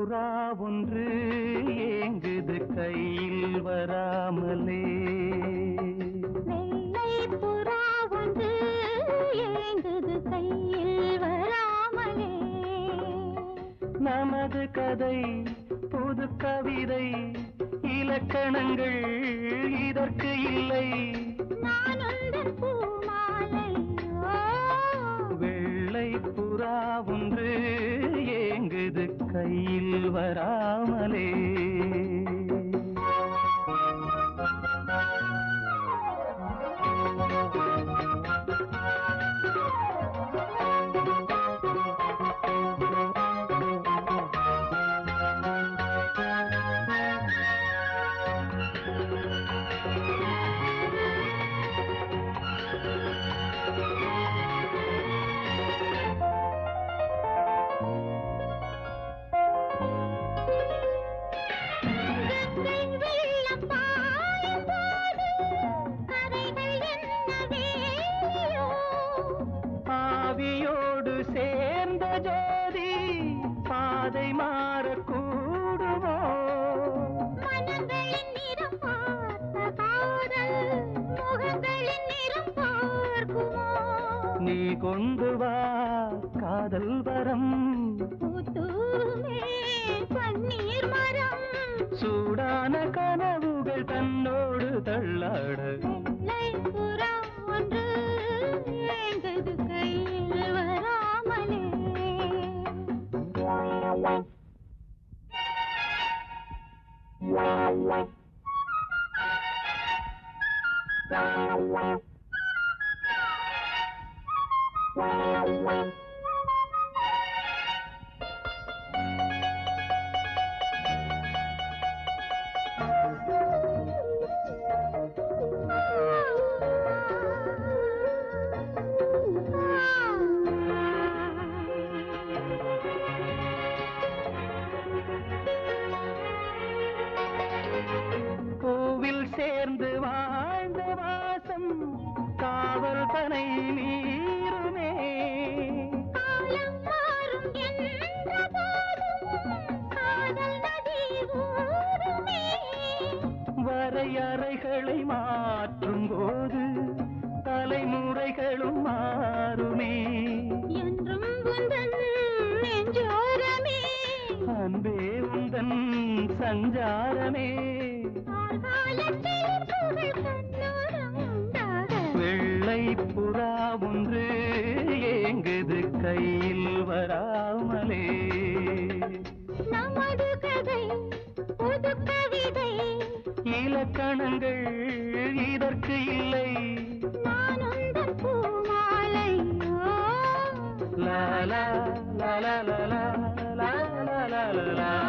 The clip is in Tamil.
புறா ஒன்று ஏங்குது கையில் வராமலே வெள்ளை புறா ஒன்று ஏங்குது கையில் வராமலே நமது கதை புது கவிதை இலக்கணங்கள் இதற்கு இல்லை நான் உந்தன் பூமாலை ஓ, வெள்ளை புறா ஒன்று ஏங்குது கையில் வராமலே கங்கை வெள்ளம் பாயும் போது கரைகள் என்ன வேலியோ ஆவியோடு சேர்ந்த ஜோதி பாதை மாறக்கூடுமோ மனங்களின் நிறம் பார்த்த காதல் முகங்களின் நிறம் பார்க்குமோ நீ கொண்டு வா காதல் வரம் பூத்தூமே பன்னீர் மரம் சூடான கனவுகள் தன்னோடு தள்ளாட வெள்ளை புறா ஒன்று ஏங்குது கையில் வராமலே பூவில் சேர்ந்து வாழ்ந்த வாசம் காவல் பனை மீறுமே காலம் மாறும் என்ற போதும் காதல் நதி ஊறுமே வரையறைகளை மாற்றும் போது தலைமுறைகளும் மாறுமே என்றும் உந்தன் நெஞ்சோரமே அன்பே உந்தன் சஞ்சாரமே ஆர்காலத்தில் புகழ் கண்ணோரம் உண்டாக வெள்ளை புறா ஒன்று ஏங்குது கையில் வராமலே நமது கதை புது கவிதை இலக்கணங்கள் இதற்கு இல்லை நான் உந்தன் பூமாலை ஓ லா லா லா லா லா லா லா லா லா லா